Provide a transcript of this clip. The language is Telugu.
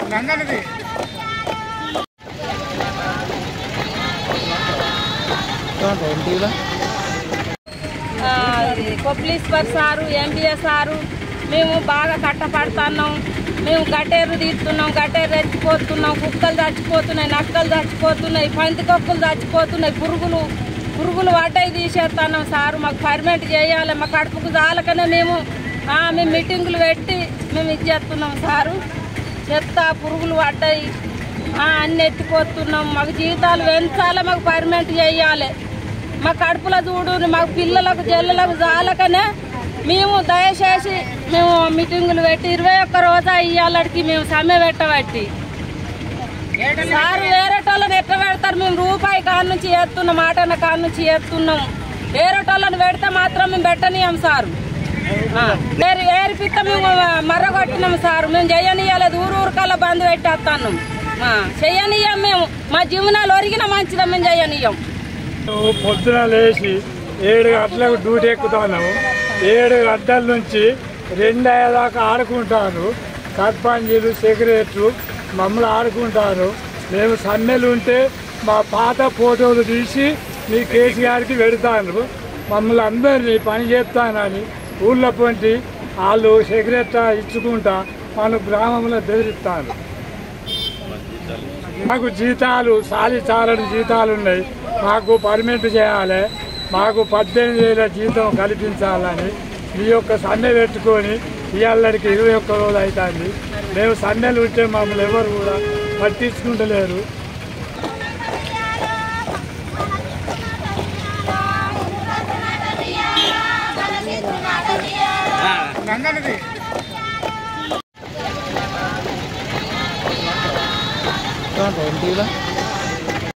రంగనిది ఆ, ఇది కొప్లీశ్వర్ సారు ఎంబీఏ సారు మేము బాగా కట్టపడుతున్నాం మేము గటేరు తీస్తున్నాం గటేరు చచ్చిపోతున్నాం కుక్కలు చచ్చిపోతున్నాయి నక్కలు చచ్చిపోతున్నాయి పందికొక్కులు చచ్చిపోతున్నాయి పురుగులు పురుగులు వాటాయి తీసేస్తున్నాం సారు మాకు పర్మనెంట్ చేయాలి మా కడుపుకు చాలకనే మేము ఆ, మేము మీటింగులు పెట్టి మేము ఇది చేస్తున్నాం సారు చెత్త పురుగులు పడ్డాయి ఆ, అన్ని ఎత్తిపోతున్నాం మాకు జీతాలు పెంచాలి మాకు పర్మనెంట్ చేయాలి మా కడుపులో చూడు మాకు పిల్లలకు జల్లలకు జాలకనే మేము దయచేసి మేము మీటింగులు పెట్టి ఇరవై ఒక్క రోజా ఇయ్యాలడికి మేము సమ్మె పెట్టబట్టి సార్ వేరేటోళ్ళని ఎట్లా పెడతారు మేము రూపాయి కాడ నుంచి చేస్తున్నాం మాటన్న కాడ నుంచి చేస్తున్నాం వేరేటోళ్ళని పెడితే మాత్రం మేము పెట్టనీయం సార్ ఆ, వేరు ఏరిపిత్త మేము మర్రగొట్టినాం సార్ మేము చేయనీయలేదు ఊరు ఊరికల్లా బంద్ పెట్టేస్తాను చేయనీయం మేము మా జీవనాలు ఒరిగిన మంచిదా మేము చేయనీయం నువ్వు పొద్దున లేచి ఏడు గంటలకు డ్యూటీ ఎక్కుతున్నాము ఏడు గంటల నుంచి రెండు అయ్యేదాకా ఆడుకుంటారు సర్పంచీలు సెక్రటరీలు మమ్మల్ని ఆడుకుంటారు మేము సమ్మెలు ఉంటే మా పాత ఫోటోలు తీసి మీ కేసీఆర్కి పెడతాను మమ్మల్ని అందరినీ పని చేస్తానని ఊళ్ళో పొంటి వాళ్ళు సెక్రటరీ ఇచ్చుకుంటా మన గ్రామంలో బెదిరిస్తాను మాకు జీతాలు సాలి చాలని జీతాలు ఉన్నాయి మాకు పర్మిట్ చేయాలి మాకు పద్దెనిమిది వేల జీతం కల్పించాలని ఈ యొక్క సమ్మె పెట్టుకొని ఇవాళకి ఇరవై ఒక్క రోజులు అవుతుంది మేము సమ్మెలు ఉంటే మమ్మల్ని ఎవరు కూడా పట్టించుకుంటలేరు రంగనిది ఎన్టీవీలో